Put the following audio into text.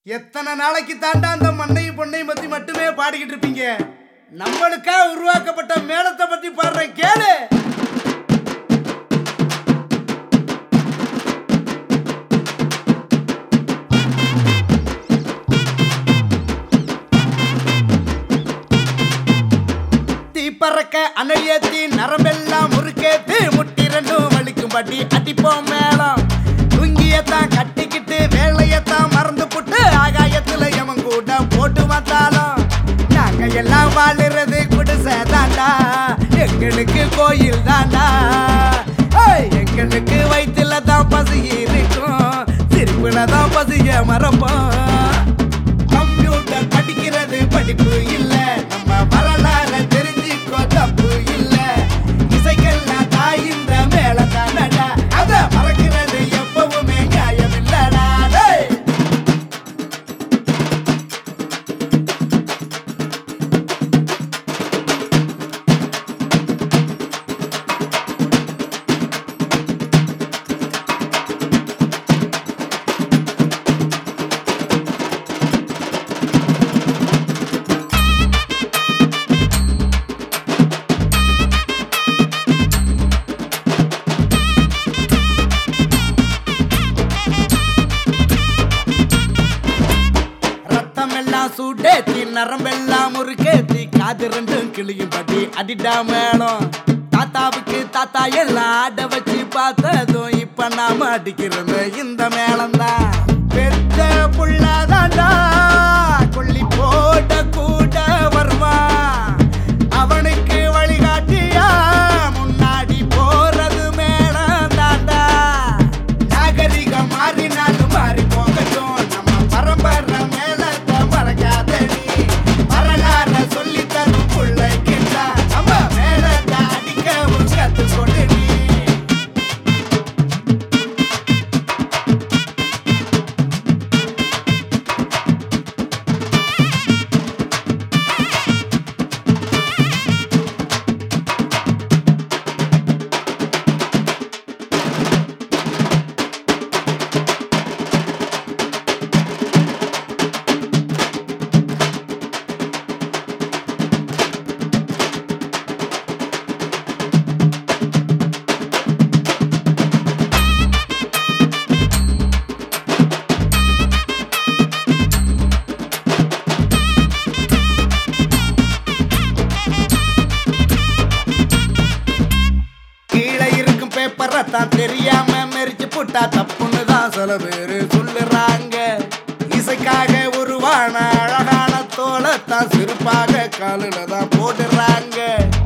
எத்தனை நாளைக்கு தாண்டா அந்த மண்ணையும் பொண்ணையும் பத்தி மட்டுமே பாடிக்கிட்டு இருப்பீங்க நம்மளுக்கா உருவாக்கப்பட்ட மேளத்தை பத்தி பாடுறேன் கேளு தீ பறக்க அனல் ஏத்தி நரம்பெல்லாம் முறுக்கேத்து முட்டி ரெண்டும் வலிக்கும்படி அடிப்போம் மேளம் லுங்கியத்தான் கட்டிக்கிட்டு வேலையத்தான் மறந்து புட்டு ஆகாயத்துல எவன் கூட போட்டு வந்தாலும் நாங்க எல்லாம் வாழுறது குடிசை தாண்டா எங்களுக்கு கோயில் தாண்டா ஏய், எங்களுக்கு வயிற்றுல தான் பசி இருக்கும் சிரிப்புல தான் பசிய மறப்போம் கம்ப்யூட்டர் படிக்கிறது படிப்பு இல்ல நம்ம வரலாற தெரிஞ்சுக்கோ தப்பு இல்ல இசைக்கெல்லாம் தாயின்ற மேல தானடா அத மறக்கிறது எப்பவுமே நியாயம் இல்லடா டேய். ரத்தம் எல்லாம் சூடேத்தி நரம்பெல்லாம் முறுக்கேத்தி காது ரெண்டும் கிளியும் பட்டி அடிடா மேளம் தாத்தாவுக்கு தாத்தா எல்லாம் ஆட வச்சு பார்த்ததும் இப்ப நாம அடிக்கிறது இந்த மேளம் தான் பெத்த புள்ளதாண்டா கொல்லி போட்ட கூட வருவான் அவனுக்கு வழிகாட்டியா முன்னாடி போறது மேளம் தாண்டா நாகரிகம் மாறினாலும் மாறி போகட்டும் நம்ம பரம்பரை மேலத்தை மறக்காதடி வரலாற சொல்லி தரும் பிள்ளைக்கிட்டா நம்ம மேலத்தை அடிக்கவும் கத்துக்கொடுடி கீழே இருக்கும் பேப்பரை தான் தெரியாம மெரிச்சு புட்டா தப்புன்னு தான் சில பேரு சொல்லுறாங்க இசைக்காக உருவான அழகான தோலை தான் சிறுப்பாக காலில தான் போடுறாங்க